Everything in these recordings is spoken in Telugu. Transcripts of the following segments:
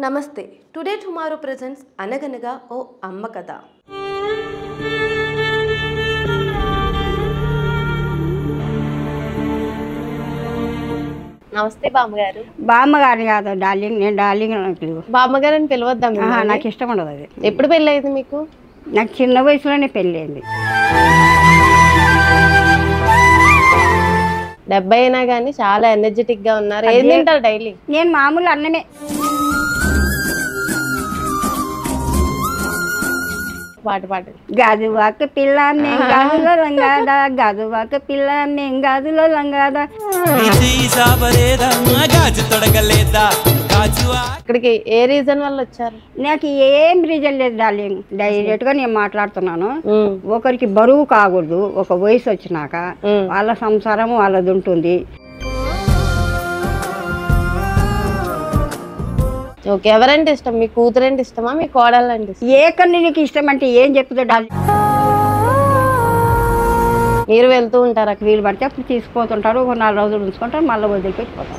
నమస్తే టుడే టుమారో ప్రెజెంట్స్ అనగనగా ఓ అమ్మ కథ నమస్తే బామ్మగారు బామ్మగారిని కాదు డార్లింగ్ నేను డార్లింగ్ అని పిలువు బామ్మగారు అని పిలవద్దాం ఆహా, నాకు ఇష్టం ఉండదు అది ఎప్పుడు పెళ్ళయింది మీకు నాకు చిన్న వయసులోనే పెళ్ళయింది డెబ్బై అయినా కానీ చాలా ఎనర్జెటిక్ గా ఉన్నారు ఏం తింటారు డైలీ నేను మామూలు అన్నమే పాట పాట గాజువాక పిల్ల మేం గాజులో లంగాదా గాజువాక పిల్ల మేం గాజులో లంగాదా ఇది సాబరేదా గాజు తొడగలేదా గాజువా ఇక్కడికి ఏ రీజన్ వల్ల వచ్చారు నాకు ఏం రీజన్ లేదు డార్లింగ్ డైరెక్ట్గా నేను మాట్లాడుతున్నాను ఉమ్, ఒకరికి బరువు కాకూడదు ఒక వయసు వచ్చినాక ఉమ్. వాళ్ళ సంసారం వాళ్ళది ఉంటుంది ఓకే ఎవరంటే ఇష్టం మీ కూతురంటే ఇష్టమా మీ కోడలంటే ఇష్టం ఏ కన్ను నీకు ఇష్టం అంటే ఏం చెప్తుందో డార్లింగ్ మీరు వెళ్తూ ఉంటారు అక్కడ వీలు పడితే అప్పుడు తీసుకుపోతుంటారు ఒక నాలుగు రోజులు ఉంచుకుంటారు మళ్ళీ వదిలిపెట్టిపోతారు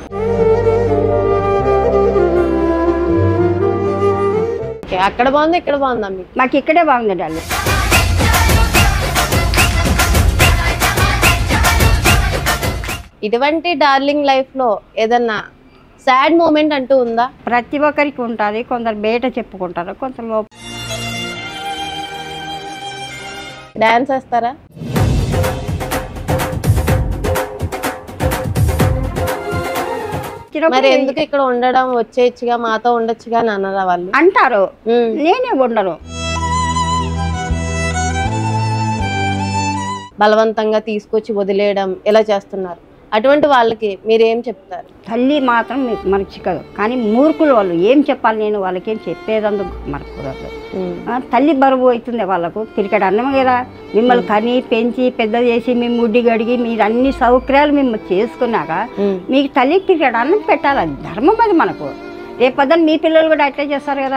ఓకే అక్కడ బాగుంది ఇక్కడ బాగుందా మీకు మాకు ఇక్కడే బాగుంది డార్లింగ్ ఇటువంటి డార్లింగ్ లైఫ్ లో ఏదన్నా సాడ్ మూమెంట్ అంటూ ఉందా ప్రతి ఒక్కరికి ఉంటుంది కొందరు బయట చెప్పుకుంటారు కొందరు లోపల డాన్స్ వేస్తారా మరి ఎందుకు ఇక్కడ ఉండడం వచ్చేయచ్చుగా మాతో ఉండొచ్చుగా అని అన్నారా వాళ్ళు అంటారు ఉమ్. నేనే ఉండను బలవంతంగా తీసుకొచ్చి వదిలేయడం ఇలా చేస్తున్నారు అటువంటి వాళ్ళకి మీరేం చెప్తారు తల్లి మాత్రం మీకు మర్చికదు కానీ మూర్ఖులు వాళ్ళు ఏం చెప్పాలి నేను వాళ్ళకేం చెప్పేదందుకు మరకూడదు ఉమ్. ఆ, తల్లి బరువు అవుతుంది వాళ్ళకు పిరికడ అన్నం కదా మిమ్మల్ని కని పెంచి పెద్ద చేసి మేము ముడ్డి గడిగి మీరు అన్ని సౌకర్యాలు మేము చేసుకున్నాక ఉమ్. మీకు తల్లికి పిరికడ అన్నం పెట్టాలి అది ధర్మం అది మనకు రేపొద్దున మీ పిల్లలు కూడా అట్లే చేస్తారు కదా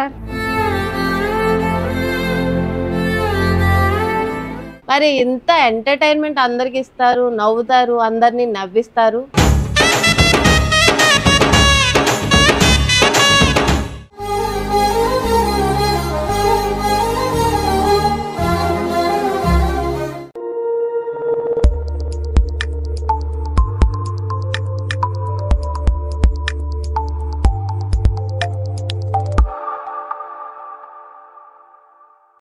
మరి ఇంత ఎంటర్టైన్మెంట్ అందరికి ఇస్తారు నవ్వుతారు అందరినీ నవ్విస్తారు